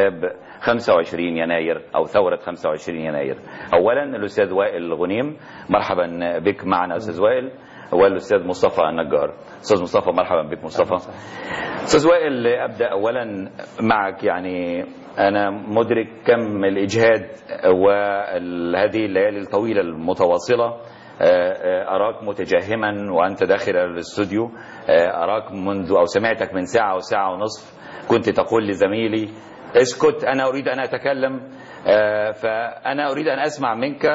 احتساب 25 يناير او ثوره 25 يناير اولا الاستاذ وائل غنيم مرحبا بك معنا استاذ وائل والاستاذ مصطفى النجار استاذ مصطفى مرحبا بك مصطفى استاذ وائل ابدا اولا معك يعني انا مدرك كم الاجهاد وهذه الليالي الطويله المتواصله أراك متجهما وأنت داخل الاستوديو أراك منذ أو سمعتك من ساعة وساعة ونصف كنت تقول لزميلي اسكت أنا أريد أن أتكلم فأنا أريد أن أسمع منك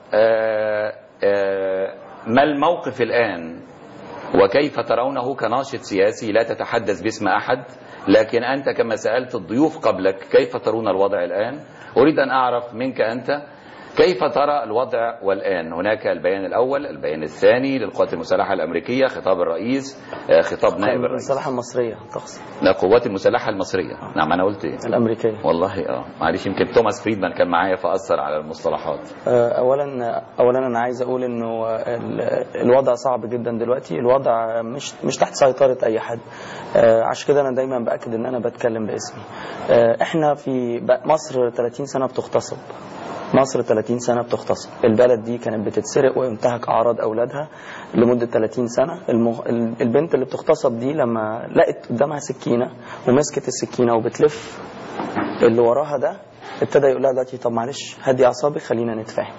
ما الموقف الآن وكيف ترونه كناشط سياسي لا تتحدث باسم أحد لكن أنت كما سألت الضيوف قبلك كيف ترون الوضع الآن أريد أن أعرف منك أنت كيف ترى الوضع والآن هناك البيان الأول البيان الثاني للقوات المسلحة الأمريكية خطاب الرئيس خطاب نائب الرئيس المسلحة المصرية تقصد لا القوات المسلحة المصرية نعم أنا قلت إيه الأمريكية والله اه معلش يمكن توماس فريدمان كان معايا فأثر على المصطلحات أولا أولا أنا عايز أقول إنه الوضع صعب جدا دلوقتي الوضع مش مش تحت سيطرة أي حد عشان كده أنا دايما بأكد إن أنا بتكلم باسمي إحنا في مصر 30 سنة بتغتصب مصر 30 سنة بتغتصب البلد دي كانت بتتسرق وينتهك أعراض أولادها لمدة 30 سنة المغ... البنت اللي بتغتصب دي لما لقت قدامها سكينة ومسكت السكينة وبتلف اللي وراها ده ابتدى يقول لها دلوقتي طب معلش هدي أعصابك خلينا نتفاهم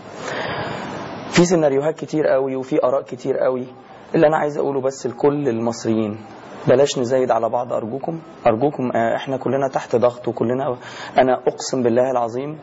في سيناريوهات كتير قوي وفي آراء كتير قوي اللي أنا عايز أقوله بس لكل المصريين بلاش نزايد على بعض أرجوكم أرجوكم احنا كلنا تحت ضغط وكلنا أنا أقسم بالله العظيم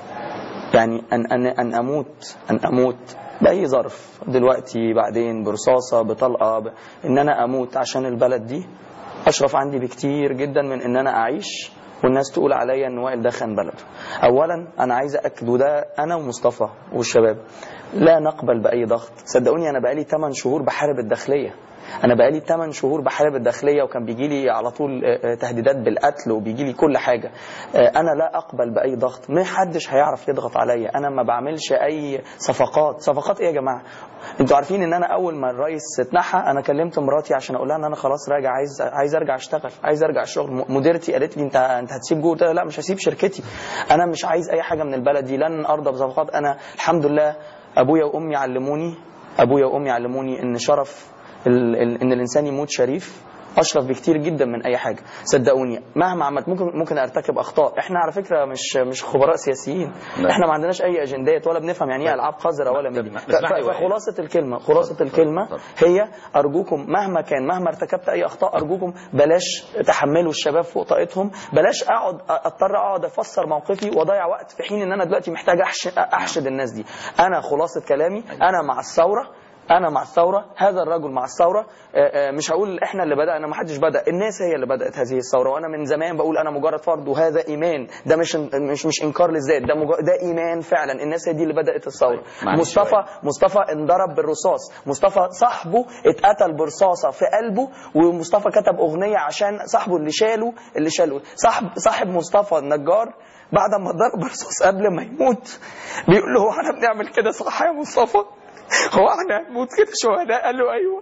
يعني أن, أن, أن أموت أن أموت بأي ظرف دلوقتي بعدين برصاصة بطلقة ب... إن أنا أموت عشان البلد دي أشرف عندي بكتير جدا من إن أنا أعيش والناس تقول عليا إن وائل ده خان بلده أولا أنا عايز أكد وده أنا ومصطفى والشباب لا نقبل بأي ضغط صدقوني أنا بقالي 8 شهور بحارب الداخلية انا بقالي 8 شهور بحارب الداخليه وكان بيجي لي على طول تهديدات بالقتل وبيجي لي كل حاجه انا لا اقبل باي ضغط ما حدش هيعرف يضغط عليا انا ما بعملش اي صفقات صفقات ايه يا جماعه انتوا عارفين ان انا اول ما الرئيس اتنحى انا كلمت مراتي عشان اقول لها ان انا خلاص راجع عايز عايز ارجع اشتغل عايز ارجع الشغل مديرتي قالت لي انت انت هتسيب جوه لا مش هسيب شركتي انا مش عايز اي حاجه من البلد دي لن ارضى بصفقات انا الحمد لله ابويا وامي علموني ابويا وامي علموني ان شرف ان الانسان يموت شريف اشرف بكتير جدا من اي حاجه صدقوني مهما عملت ممكن ممكن ارتكب اخطاء احنا على فكره مش مش خبراء سياسيين لا. احنا ما عندناش اي اجندات ولا بنفهم يعني ايه العاب قذره ولا ميديا فخلاصه الكلمه خلاصه الكلمه هي ارجوكم مهما كان مهما ارتكبت اي اخطاء ارجوكم بلاش تحملوا الشباب فوق طاقتهم بلاش اقعد اضطر اقعد افسر موقفي واضيع وقت في حين ان انا دلوقتي محتاج احشد الناس دي انا خلاصه كلامي انا مع الثوره انا مع الثوره هذا الرجل مع الثوره مش هقول احنا اللي بدانا ما حدش بدا الناس هي اللي بدات هذه الثوره وانا من زمان بقول انا مجرد فرد وهذا ايمان ده مش مش مش انكار للذات ده مجرد ده ايمان فعلا الناس هي دي اللي بدات الثوره مصطفى مصطفى انضرب بالرصاص مصطفى صاحبه اتقتل برصاصه في قلبه ومصطفى كتب اغنيه عشان صاحبه اللي شاله اللي شاله صاحب صاحب مصطفى النجار بعد ما ضرب برصاص قبل ما يموت بيقول له هو احنا بنعمل كده صح يا مصطفى هو احنا هنموت كده شهداء قال له ايوه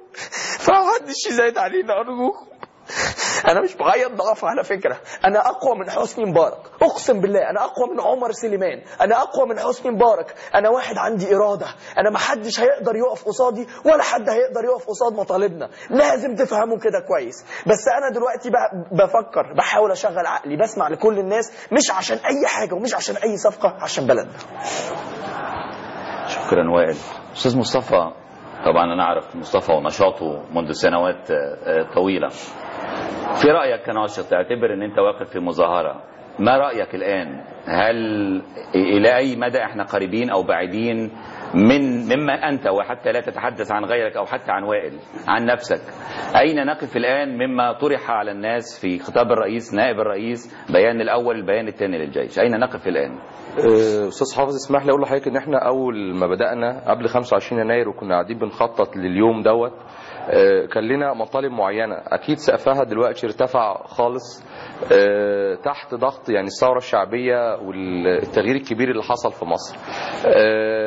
فمحدش يزايد علينا ارجوكم انا مش بعيط ضعف على فكره انا اقوى من حسني مبارك اقسم بالله انا اقوى من عمر سليمان انا اقوى من حسني مبارك انا واحد عندي اراده انا ما حدش هيقدر يقف قصادي ولا حد هيقدر يقف قصاد مطالبنا لازم تفهموا كده كويس بس انا دلوقتي بفكر بحاول اشغل عقلي بسمع لكل الناس مش عشان اي حاجه ومش عشان اي صفقه عشان بلدنا شكرا وائل استاذ مصطفى طبعا انا اعرف مصطفى ونشاطه منذ سنوات طويله في رايك كناشط تعتبر ان انت واقف في مظاهره ما رايك الان هل الى اي مدى احنا قريبين او بعيدين من مما انت وحتى لا تتحدث عن غيرك او حتى عن وائل عن نفسك اين نقف الان مما طرح على الناس في خطاب الرئيس نائب الرئيس بيان الاول البيان الثاني للجيش اين نقف الان استاذ حافظ اسمح لي اقول لحضرتك ان احنا اول ما بدانا قبل 25 يناير وكنا قاعدين بنخطط لليوم دوت كان لنا مطالب معينه اكيد سقفها دلوقتي ارتفع خالص تحت ضغط يعني الثوره الشعبيه والتغيير الكبير اللي حصل في مصر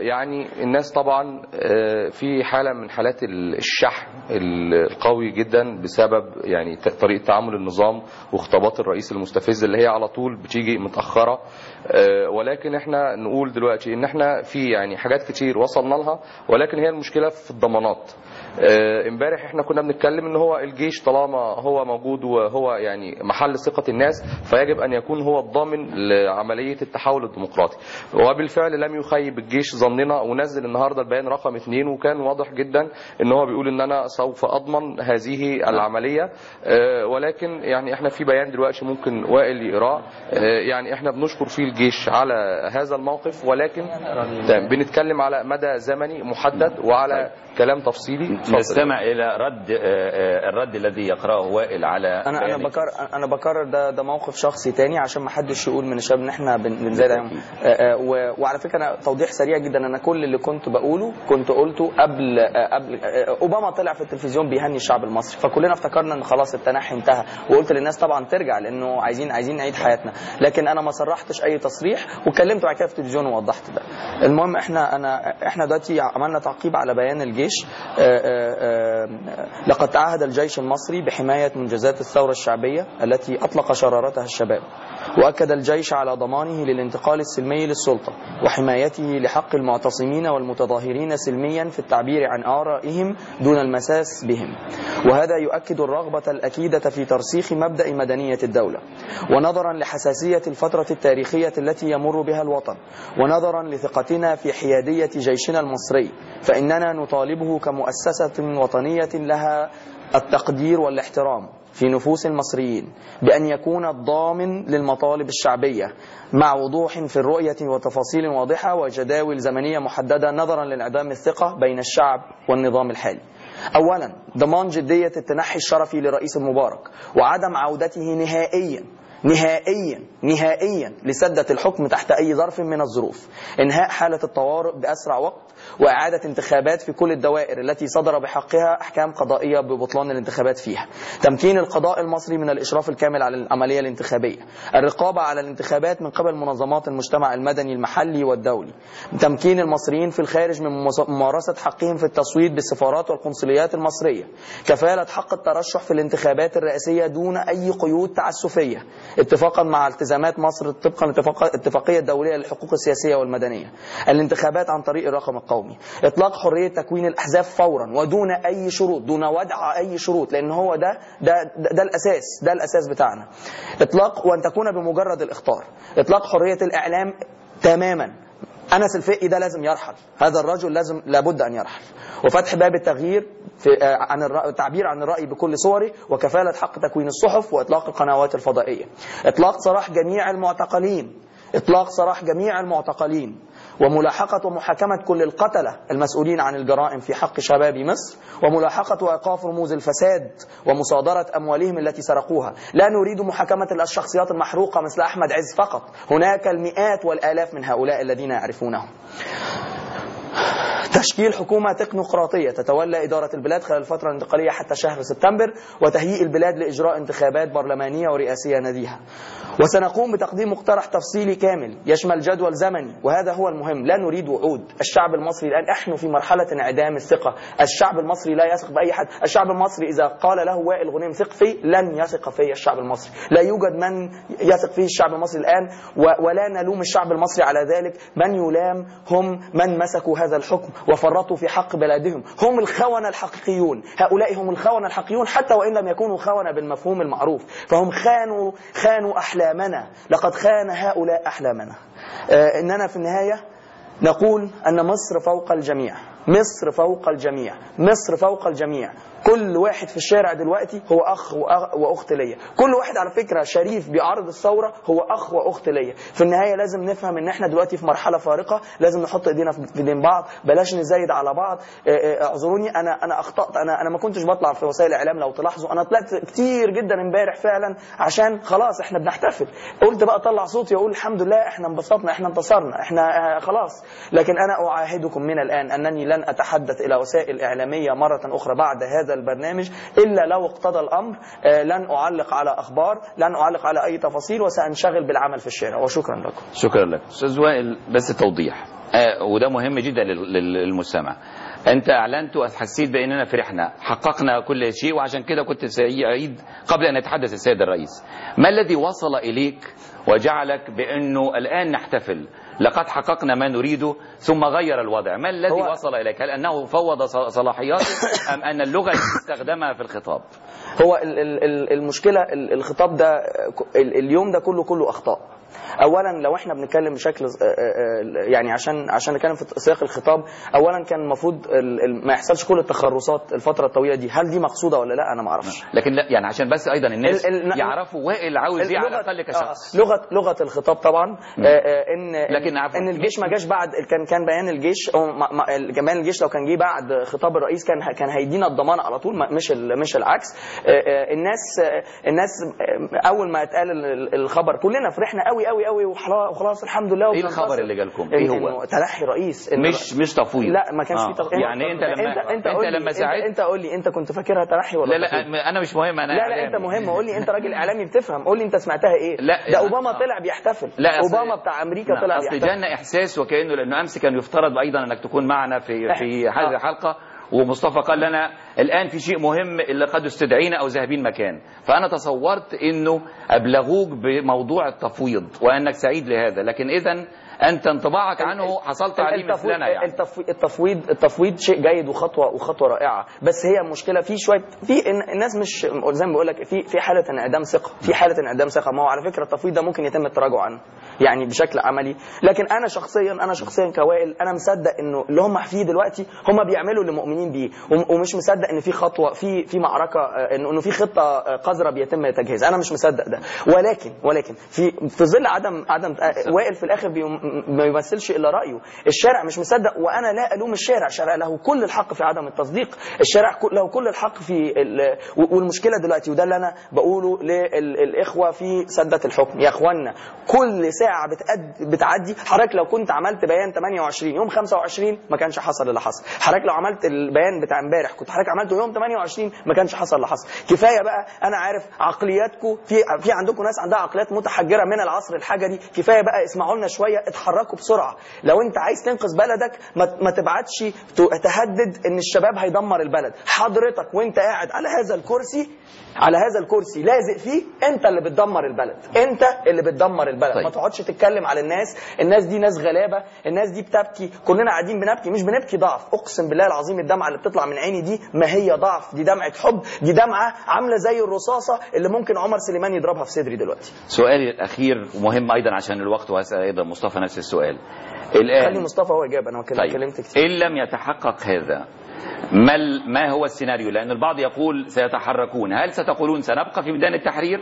يعني الناس طبعا آه، في حالة من حالات ال- الشحن ال- القوي جدا بسبب يعني ت- طريقة تعامل النظام وخطابات الرئيس المستفز اللي هي على طول بتيجي متأخرة آه، ولكن احنا نقول دلوقتي ان احنا في يعني حاجات كتير وصلنا لها ولكن هي المشكلة في الضمانات آه، امبارح احنا كنا بنتكلم ان هو الجيش طالما هو موجود وهو يعني محل ثقة الناس فيجب ان يكون هو الضامن لعملية التحول الديمقراطي وبالفعل لم يخيب الجيش ظننا ونزل النهاردة البيان رقم اثنين وكان واضح جدا ان هو بيقول ان انا سوف اضمن هذه العملية آه، ولكن يعني احنا في بيان دلوقتي ممكن وائل يقراه آه، يعني احنا بنشكر فيه الجيش على هذا الموقف ولكن تمام، بنتكلم على مدى زمني محدد وعلى كلام تفصيلي اتفضل. نستمع الى رد آه، آه، الرد الذي يقراه وائل على انا انا بيانك. بكرر انا بكرر ده ده موقف شخصي تاني عشان ما حدش يقول من الشباب ان احنا بن- بنزايد عليهم آه، آه، و- وعلى فكره انا توضيح سريع جدا انا كل اللي كنت بقوله كنت قلته قبل آه، قبل آه، اوباما طلع في التلفزيون بيهني الشعب المصري فكلنا افتكرنا ان خلاص التنحي انتهى وقلت للناس طبعا ترجع لانه عايزين عايزين نعيد حياتنا لكن انا ما صرحتش اي تصريح واتكلمت بعد كده في التلفزيون ووضحت ده المهم احنا انا احنا دلوقتي عملنا تعقيب على بيان الجيش آه، آه، آه، لقد تعهد الجيش المصري بحماية منجزات الثورة الشعبية التي أطلق شرارتها الشباب وأكد الجيش على ضمانه للانتقال السلمي للسلطة وحمايته لحق المعتصمين والمتظاهرين سلميا في التعبير عن آرائهم دون المساس بهم وهذا يؤكد الرغبة الأكيدة في ترسيخ مبدأ مدنية الدولة ونظرا لحساسية الفترة التاريخية التي يمر بها الوطن ونظرا لثقتنا في حيادية جيشنا المصري فإننا نطالبه كمؤسسة وطنية لها التقدير والاحترام في نفوس المصريين بأن يكون الضامن للمطالب الشعبية مع وضوح في الرؤية وتفاصيل واضحة وجداول زمنية محددة نظرا لانعدام الثقة بين الشعب والنظام الحالي أولا ضمان جدية التنحي الشرفي لرئيس المبارك وعدم عودته نهائيا نهائيا نهائيا لسدة الحكم تحت أي ظرف من الظروف إنهاء حالة الطوارئ بأسرع وقت وإعادة انتخابات في كل الدوائر التي صدر بحقها أحكام قضائية ببطلان الانتخابات فيها تمكين القضاء المصري من الإشراف الكامل على العملية الانتخابية الرقابة على الانتخابات من قبل منظمات المجتمع المدني المحلي والدولي تمكين المصريين في الخارج من ممارسة حقهم في التصويت بالسفارات والقنصليات المصرية كفالة حق الترشح في الانتخابات الرئاسية دون أي قيود تعسفية اتفاقا مع التزامات مصر طبقا الاتفاقية الدولية للحقوق السياسية والمدنية الانتخابات عن طريق الرقم القومي اطلاق حرية تكوين الاحزاب فورا ودون اي شروط دون وضع اي شروط لان هو ده ده ده, ده الاساس ده الاساس بتاعنا اطلاق وان تكون بمجرد الاخطار اطلاق حرية الاعلام تماما انس الفقي ده لازم يرحل هذا الرجل لازم لابد ان يرحل وفتح باب التغيير في عن التعبير عن الراي بكل صوره وكفاله حق تكوين الصحف واطلاق القنوات الفضائيه اطلاق سراح جميع المعتقلين اطلاق سراح جميع المعتقلين وملاحقة ومحاكمة كل القتلة المسؤولين عن الجرائم في حق شباب مصر وملاحقة وإيقاف رموز الفساد ومصادرة أموالهم التي سرقوها لا نريد محاكمة الشخصيات المحروقة مثل أحمد عز فقط هناك المئات والآلاف من هؤلاء الذين يعرفونهم تشكيل حكومة تكنوقراطية تتولى إدارة البلاد خلال الفترة الانتقالية حتى شهر سبتمبر وتهيئ البلاد لإجراء انتخابات برلمانية ورئاسية نديهة وسنقوم بتقديم مقترح تفصيلي كامل يشمل جدول زمني وهذا هو المهم لا نريد وعود الشعب المصري الآن نحن في مرحلة انعدام الثقة الشعب المصري لا يثق بأي حد الشعب المصري إذا قال له وائل غنيم ثق فيه لن يثق فيه الشعب المصري لا يوجد من يثق فيه الشعب المصري الآن ولا نلوم الشعب المصري على ذلك من يلام هم من مسكوا هذا الحكم وفرطوا في حق بلادهم هم الخونة الحقيقيون هؤلاء هم الخونة الحقيقيون حتى وإن لم يكونوا خونة بالمفهوم المعروف فهم خانوا خانوا أحلامنا لقد خان هؤلاء أحلامنا آه إننا في النهاية نقول أن مصر فوق الجميع مصر فوق الجميع مصر فوق الجميع كل واحد في الشارع دلوقتي هو اخ وأخ واخت ليا كل واحد على فكره شريف بيعارض الثوره هو اخ واخت ليا في النهايه لازم نفهم ان احنا دلوقتي في مرحله فارقه لازم نحط ايدينا في ايدين بعض بلاش نزايد على بعض اعذروني انا انا اخطات انا انا ما كنتش بطلع في وسائل الاعلام لو تلاحظوا انا طلعت كتير جدا امبارح فعلا عشان خلاص احنا بنحتفل قلت بقى اطلع صوتي واقول الحمد لله احنا انبسطنا احنا انتصرنا احنا خلاص لكن انا اعاهدكم من الان انني لن اتحدث الى وسائل اعلاميه مره اخرى بعد هذا البرنامج الا لو اقتضى الامر آه، لن اعلق على اخبار لن اعلق على اي تفاصيل وسانشغل بالعمل في الشارع وشكرا لكم شكرا لك استاذ وائل بس توضيح آه وده مهم جدا لل- لل- للمستمع انت اعلنت وحسيت باننا فرحنا حققنا كل شيء وعشان كده كنت سعيد قبل ان يتحدث السيد الرئيس ما الذي وصل اليك وجعلك بانه الان نحتفل لقد حققنا ما نريده ثم غير الوضع ما الذي هو- وصل اليك هل انه فوض ص- صلاحياته ام ان اللغه التي استخدمها في الخطاب هو ال- ال- ال- المشكله ال- الخطاب ده ك- ال- اليوم ده كله كله اخطاء اولا لو احنا بنتكلم بشكل آه، آه، يعني عشان عشان نتكلم في سياق الخطاب اولا كان المفروض ال- ال- ما يحصلش كل التخرصات الفتره الطويله دي هل دي مقصوده ولا لا انا ما اعرفش لكن لا يعني عشان بس ايضا الناس ال- ال- يعرفوا وائل عاوز ايه على اللغة- الاقل كشخص آه، لغه لغه الخطاب طبعا آه، آه، ان لكن عفواً. ان الجيش ما جاش بعد كان كان بيان الجيش أو ما- ما- ال- بيان الجيش لو كان جه بعد خطاب الرئيس كان ه- كان هيدينا الضمان على طول ما- مش ال- مش العكس آه، آه، الناس آه، الناس آه، اول ما اتقال ال- ال- الخبر كلنا فرحنا قوي قوي قوي وخلاص وخلاص الحمد لله ايه وبننتصر. الخبر اللي جالكم إن- ايه هو إنه تنحي رئيس إن مش مش تفويض لا ما كانش آه. في تغ... يعني انت لما انت انت, انت قول لي- لما انت, ساعدت انت قول لي انت كنت فاكرها تنحي ولا لا تفويض؟ لا انا مش مهم انا لا لا إعلامي. انت مهم قول لي انت راجل اعلامي بتفهم قول لي انت سمعتها ايه لا، ده يعني- اوباما آه. طلع بيحتفل لا أصل- اوباما بتاع امريكا نعم، طلع اصل بيحتفل جانا احساس وكانه لانه امس كان يفترض ايضا انك تكون معنا في في إحنا- هذه آه. الحلقه ومصطفى قال لنا الان في شيء مهم اللي قد استدعينا او ذاهبين مكان فانا تصورت انه ابلغوك بموضوع التفويض وانك سعيد لهذا لكن اذا انت انطباعك عنه حصلت عليه التفويض مثلنا يعني التفويض التفويض التفويض شيء جيد وخطوه وخطوه رائعه بس هي مشكله في شويه في إن- الناس مش زي ما بقول لك في في حاله انعدام ثقه في حاله انعدام ثقه ما هو على فكره التفويض ده ممكن يتم التراجع عنه يعني بشكل عملي لكن انا شخصيا انا شخصيا كوائل انا مصدق انه اللي هم فيه دلوقتي هم بيعملوا اللي مؤمنين بيه وم- ومش مصدق ان في خطوه في في معركه آه، انه إنه في خطه آه، قذره بيتم تجهيزها انا مش مصدق ده ولكن ولكن في في ظل عدم عدم آه، وائل في الاخر بيم- ما يمثلش الا رايه الشارع مش مصدق وانا لا الوم الشارع الشارع له كل الحق في عدم التصديق الشارع كل- له كل الحق في ال- والمشكله دلوقتي وده اللي انا بقوله للاخوه في سده الحكم يا اخوانا كل ساعه بتأد بتعدي حضرتك لو كنت عملت بيان 28 يوم 25 ما كانش حصل اللي حصل حضرتك لو عملت البيان بتاع امبارح كنت حضرتك عملته يوم 28 ما كانش حصل اللي حصل كفايه بقى انا عارف عقلياتكم في في عندكم ناس عندها عقليات متحجره من العصر الحجري كفايه بقى اسمعوا لنا شويه اتحركوا بسرعه لو انت عايز تنقذ بلدك ما, ما تبعتش ت- تهدد ان الشباب هيدمر البلد حضرتك وانت قاعد على هذا الكرسي على هذا الكرسي لازق فيه انت اللي بتدمر البلد انت اللي بتدمر البلد طيب. ما تقعدش تتكلم على الناس الناس دي ناس غلابه الناس دي بتبكي كلنا قاعدين بنبكي مش بنبكي ضعف اقسم بالله العظيم الدمعه اللي بتطلع من عيني دي ما هي ضعف دي دمعه حب دي دمعه عامله زي الرصاصه اللي ممكن عمر سليمان يضربها في صدري دلوقتي سؤالي الاخير مهم ايضا عشان الوقت وهسال ايضا مصطفى نفس السؤال خلي الان مصطفى هو اجاب انا ما طيب كلمت كتير ان لم يتحقق هذا ما ال- ما هو السيناريو لان البعض يقول سيتحركون هل ستقولون سنبقى في ميدان التحرير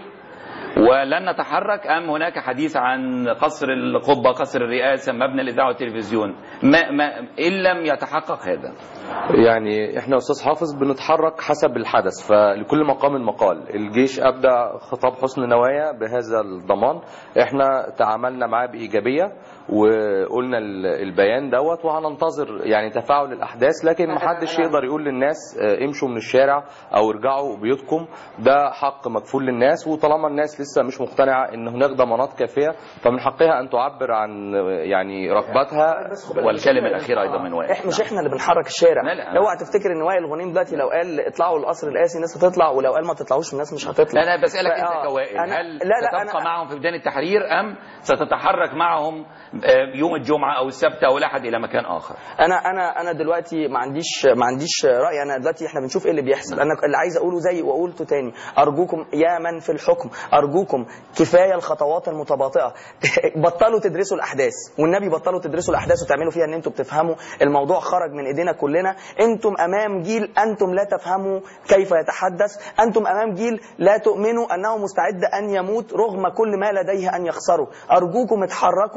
ولن نتحرك ام هناك حديث عن قصر القبه قصر الرئاسه مبنى الاذاعه والتلفزيون ما ما ان لم يتحقق هذا يعني احنا يا استاذ حافظ بنتحرك حسب الحدث فلكل مقام مقال الجيش ابدى خطاب حسن نوايا بهذا الضمان احنا تعاملنا معاه بايجابيه وقلنا ال- البيان دوت وهننتظر يعني تفاعل الاحداث لكن محدش يقدر يقول للناس اه، امشوا من الشارع او ارجعوا بيوتكم ده حق مكفول للناس وطالما الناس لسه مش مقتنعه ان هناك ضمانات كافيه فمن حقها ان تعبر عن اه، يعني رغبتها والكلمه الاخيره ايضا من وائل احنا مش احنا اللي بنحرك الشارع لا، لا. اوعى تفتكر ان وائل غنيم دلوقتي لو قال اطلعوا القصر القاسي الناس هتطلع ولو قال ما تطلعوش الناس مش هتطلع لا لا بسألك فآه، أنت كوائل أنا- هل لا لا ستبقى أنا معهم في ميدان التحرير أم ستتحرك معهم آه، يوم الجمعة أو السبت أو الأحد إلى مكان آخر انا انا انا دلوقتي ما عنديش ما عنديش راي انا دلوقتي احنا بنشوف ايه اللي بيحصل انا اللي عايز اقوله زي وقلته تاني ارجوكم يا من في الحكم ارجوكم كفايه الخطوات المتباطئه بطلوا تدرسوا الاحداث والنبي بطلوا تدرسوا الاحداث وتعملوا فيها ان انتم بتفهموا الموضوع خرج من ايدينا كلنا انتم امام جيل انتم لا تفهموا كيف يتحدث انتم امام جيل لا تؤمنوا انه مستعد ان يموت رغم كل ما لديه ان يخسره ارجوكم اتحركوا بقى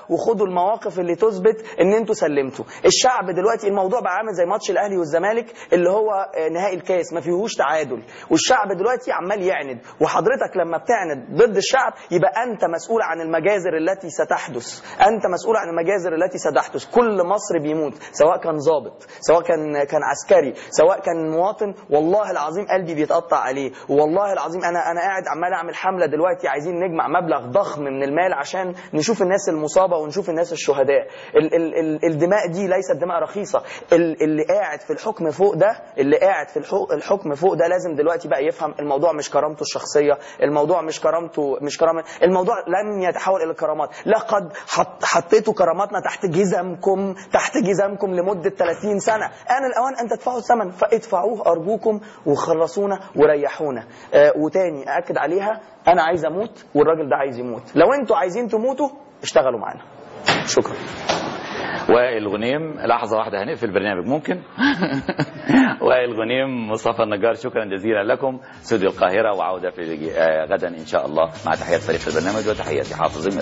وخدوا المواقف اللي تثبت ان انتوا سلمتوا الشعب دلوقتي الموضوع بقى عامل زي ماتش الاهلي والزمالك اللي هو آه، نهائي الكاس ما فيهوش تعادل والشعب دلوقتي عمال يعند وحضرتك لما بتعند ضد الشعب يبقى انت مسؤول عن المجازر التي ستحدث انت مسؤول عن المجازر التي ستحدث كل مصر بيموت سواء كان ضابط سواء كان كان عسكري سواء كان مواطن والله العظيم قلبي بيتقطع عليه والله العظيم انا انا قاعد عمال اعمل حمله دلوقتي عايزين نجمع مبلغ ضخم من المال عشان نشوف الناس المصابه ونشوف الناس الشهداء ال ال ال الدماء دي ليست دماء رخيصه ال اللي قاعد في الحكم فوق ده اللي قاعد في الحو- الحكم فوق ده لازم دلوقتي بقى يفهم الموضوع مش كرامته الشخصيه الموضوع مش كرامته مش كرامه الموضوع لن يتحول الى كرامات لقد حط حطيتوا كراماتنا تحت جزمكم تحت جزمكم لمده 30 سنه انا الاوان ان تدفعوا الثمن فادفعوه ارجوكم وخلصونا وريحونا آه وتاني اكد عليها انا عايز اموت والراجل ده عايز يموت لو انتوا عايزين تموتوا اشتغلوا معانا شكرا وائل غنيم لحظة واحدة هنقفل البرنامج ممكن وائل غنيم مصطفى النجار شكرا جزيلا لكم استوديو القاهرة وعودة في آه، غدا إن شاء الله مع تحيات فريق البرنامج وتحياتي حافظ